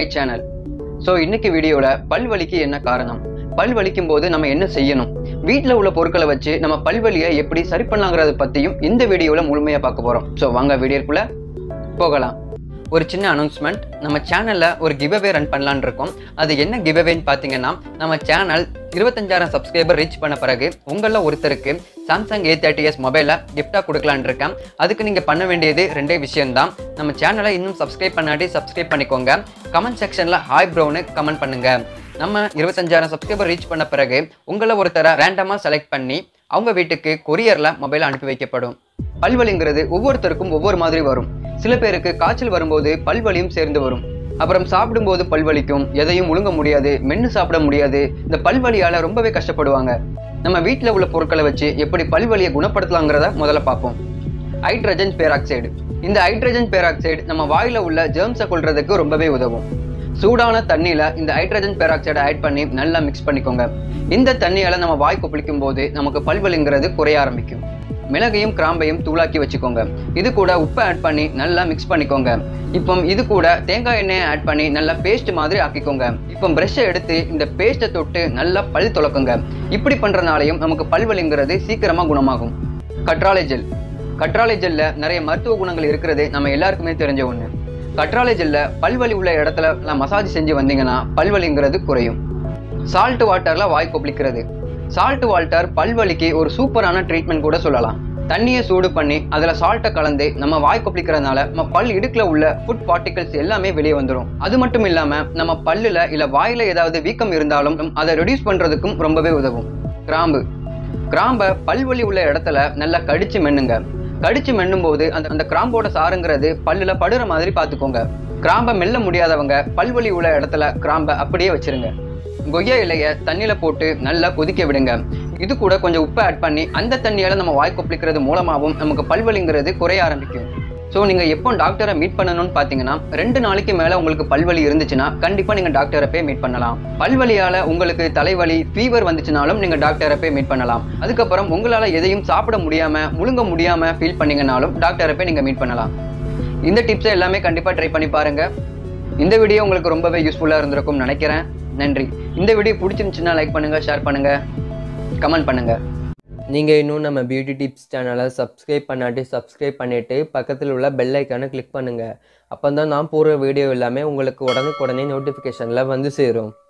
channel so இன்னைக்கு வீடியோவில் பல் வலிக்கு என்ன காரணம் பல் வலிக்கும் போது நம்ம என்ன செய்யணும் வீட்டில் உள்ள பொருட்களை வச்சு நம்ம பல்வலியை எப்படி சரி பண்ணலாங்கிறத பற்றியும் இந்த வீடியோவில் முழுமையாக பார்க்க போகிறோம் ஸோ வாங்க வீடியோக்குள்ளே போகலாம் ஒரு சின்ன அனௌன்ஸ்மெண்ட் நம்ம சேனலில் ஒரு கிவ்அவே ரன் பண்ணலான்னு இருக்கோம் அது என்ன கிவ்அவேன்னு பார்த்தீங்கன்னா நம்ம சேனல் இருபத்தஞ்சாயிரம் சப்ஸ்கிரைபர் ரீச் பண்ண பிறகு உங்களில் ஒருத்தருக்கு சாம்சங் ஏ தேர்ட்டி எஸ் மொபைலை கிஃப்டாக கொடுக்கலான்னு இருக்கேன் அதுக்கு நீங்கள் பண்ண வேண்டியது ரெண்டே விஷயம்தான் நம்ம சேனலை இன்னும் சப்ஸ்கிரைப் பண்ணாட்டி சப்ஸ்கிரைப் பண்ணிக்கோங்க கமெண்ட் செக்ஷனில் ஹாய் ப்ரோன்னு கமெண்ட் பண்ணுங்கள் நம்ம இருபத்தஞ்சாயிரம் சப்ஸ்கிரைபர் ரீச் பண்ண பிறகு உங்களை ஒருத்தரை ரேண்டமாக செலக்ட் பண்ணி அவங்க வீட்டுக்கு கொரியரில் மொபைல் அனுப்பி வைக்கப்படும் பல்வலிங்கிறது ஒவ்வொருத்தருக்கும் ஒவ்வொரு மாதிரி வரும் சில பேருக்கு காய்ச்சல் வரும்போது பல்வலியும் சேர்ந்து வரும் அப்புறம் சாப்பிடும்போது பல்வலிக்கும் எதையும் முழுங்க முடியாது மென்று சாப்பிட முடியாது இந்த பல்வலியால ரொம்பவே கஷ்டப்படுவாங்க நம்ம வீட்டில் உள்ள பொருட்களை வச்சு எப்படி பல்வலியை குணப்படுத்தலாங்கிறத முதல்ல பார்ப்போம் ஹைட்ரஜன் பேராக்சைடு இந்த ஹைட்ரஜன் பேராக்சைடு நம்ம வாயில உள்ள ஜெர்ம்ஸை கொல்றதுக்கு ரொம்பவே உதவும் சூடான தண்ணியில இந்த ஹைட்ரஜன் பெராக்சைடை ஆட் பண்ணி நல்லா மிக்ஸ் பண்ணிக்கோங்க இந்த தண்ணியால நம்ம வாய் கொப்பளிக்கும் போது நமக்கு பல்வலிங்கிறது குறைய ஆரம்பிக்கும் மிளகையும் கிராம்பையும் தூளாக்கி வச்சுக்கோங்க இது கூட உப்பை ஆட் பண்ணி நல்லா மிக்ஸ் பண்ணிக்கோங்க இப்போ இது கூட தேங்காய் எண்ணெயை ஆட் பண்ணி நல்லா பேஸ்ட் மாதிரி ஆக்கிக்கோங்க இப்போ ப்ரெஷ்ஷை எடுத்து இந்த பேஸ்ட்டை தொட்டு நல்லா பல் துளக்குங்க இப்படி பண்றதுனாலையும் நமக்கு பல்வலிங்கிறது சீக்கிரமா குணமாகும் கற்றாழை ஜெல் கற்றாழை ஜெல்ல நிறைய மருத்துவ குணங்கள் இருக்கிறது நம்ம எல்லாருக்குமே தெரிஞ்ச ஒண்ணு கற்றாழை ஜெல்ல பல்வலி உள்ள இடத்துல நான் மசாஜ் செஞ்சு வந்தீங்கன்னா பல்வலிங்கிறது குறையும் சால்ட் வாட்டர்ல வாய் கொப்பளிக்கிறது சால்ட் வாட்டர் பல்வலிக்கு ஒரு சூப்பரான ட்ரீட்மெண்ட் கூட சொல்லலாம் தண்ணியை சூடு பண்ணி அதில் சால்ட்டை கலந்து நம்ம வாய் கொப்பளிக்கிறதுனால நம்ம பல் இடுக்கில் உள்ள ஃபுட் பார்ட்டிகல்ஸ் எல்லாமே வெளியே வந்துடும் அது மட்டும் இல்லாமல் நம்ம பல்லில் இல்லை வாயில் ஏதாவது வீக்கம் இருந்தாலும் அதை ரெடியூஸ் பண்ணுறதுக்கும் ரொம்பவே உதவும் கிராம்பு கிராம்பை பல்வலி உள்ள இடத்துல நல்லா கடிச்சு மென்னுங்க கடிச்சு மென்னும் போது அந்த அந்த கிராம்போட சாருங்கிறது பல்லுல படுற மாதிரி பார்த்துக்கோங்க கிராம்பை மெல்ல முடியாதவங்க பல்வலி உள்ள இடத்துல கிராம்பை அப்படியே வச்சிருங்க கொய்யா இலைய தண்ணியில போட்டு நல்லா கொதிக்க விடுங்க இது கூட கொஞ்சம் உப்பு ஆட் பண்ணி அந்த தண்ணியால நம்ம வாய் கொப்பளிக்கிறது மூலமாகவும் நமக்கு பல்வலிங்கிறது குறைய ஆரம்பிக்கும் ஸோ நீங்கள் எப்போ டாக்டரை மீட் பண்ணணும்னு பார்த்தீங்கன்னா ரெண்டு நாளைக்கு மேலே உங்களுக்கு பல்வலி இருந்துச்சுன்னா கண்டிப்பாக நீங்கள் டாக்டரை போய் மீட் பண்ணலாம் பல்வலியால் உங்களுக்கு தலைவலி ஃபீவர் வந்துச்சுனாலும் நீங்கள் டாக்டரை போய் மீட் பண்ணலாம் அதுக்கப்புறம் உங்களால் எதையும் சாப்பிட முடியாமல் முழுங்க முடியாமல் ஃபீல் பண்ணீங்கனாலும் டாக்டரை போய் நீங்கள் மீட் பண்ணலாம் இந்த டிப்ஸை எல்லாமே கண்டிப்பாக ட்ரை பண்ணி பாருங்கள் இந்த வீடியோ உங்களுக்கு ரொம்பவே யூஸ்ஃபுல்லாக இருந்திருக்கும் நினைக்கிறேன் நன்றி இந்த வீடியோ பிடிச்சிருந்துச்சுன்னா லைக் பண்ணுங்கள் ஷேர் பண்ணுங்கள் கமெண்ட் பண்ணுங்கள் நீங்கள் இன்னும் நம்ம பியூட்டி டிப்ஸ் சேனலை சப்ஸ்கிரைப் பண்ணாட்டி சப்ஸ்கிரைப் பண்ணிவிட்டு பக்கத்தில் உள்ள பெல் ஐக்கானை கிளிக் பண்ணுங்கள் அப்போ தான் நான் போடுற வீடியோ எல்லாமே உங்களுக்கு உடனுக்குடனே நோட்டிஃபிகேஷனில் வந்து சேரும்